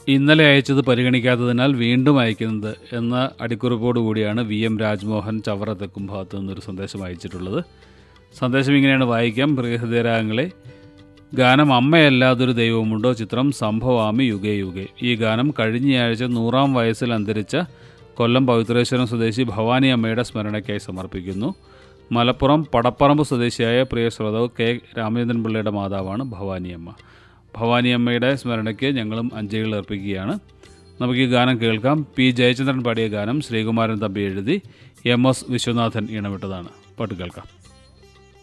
ഇന്നലെ അയച്ചത് പരിഗണിക്കാത്തതിനാൽ വീണ്ടും അയക്കുന്നത് എന്ന അടിക്കുറിപ്പോടു കൂടിയാണ് വി എം രാജ്മോഹൻ ചവറ തെക്കും ഭാഗത്തു നിന്നൊരു സന്ദേശം അയച്ചിട്ടുള്ളത് സന്ദേശം ഇങ്ങനെയാണ് വായിക്കാം പ്രിയഹൃദയരാഗങ്ങളെ ഗാനം അമ്മയല്ലാതൊരു ദൈവമുണ്ടോ ചിത്രം സംഭവാമി യുഗേ യുഗേ ഈ ഗാനം കഴിഞ്ഞയാഴ്ച നൂറാം വയസ്സിൽ അന്തരിച്ച കൊല്ലം പവിത്രേശ്വരം സ്വദേശി ഭവാനി അമ്മയുടെ സ്മരണയ്ക്കായി സമർപ്പിക്കുന്നു മലപ്പുറം പടപ്പറമ്പ് സ്വദേശിയായ പ്രിയ ശ്രോതാവ് കെ രാമചന്ദ്രൻ പിള്ളയുടെ മാതാവാണ് ഭവാനിയമ്മ ഭവാനിയമ്മയുടെ സ്മരണയ്ക്ക് ഞങ്ങളും അഞ്ജലികൾ അർപ്പിക്കുകയാണ് നമുക്ക് ഈ ഗാനം കേൾക്കാം പി ജയചന്ദ്രൻ പാടിയ ഗാനം ശ്രീകുമാരൻ തമ്പി എഴുതി എം എസ് വിശ്വനാഥൻ ഈണമിട്ടതാണ് പാട്ട് കേൾക്കാം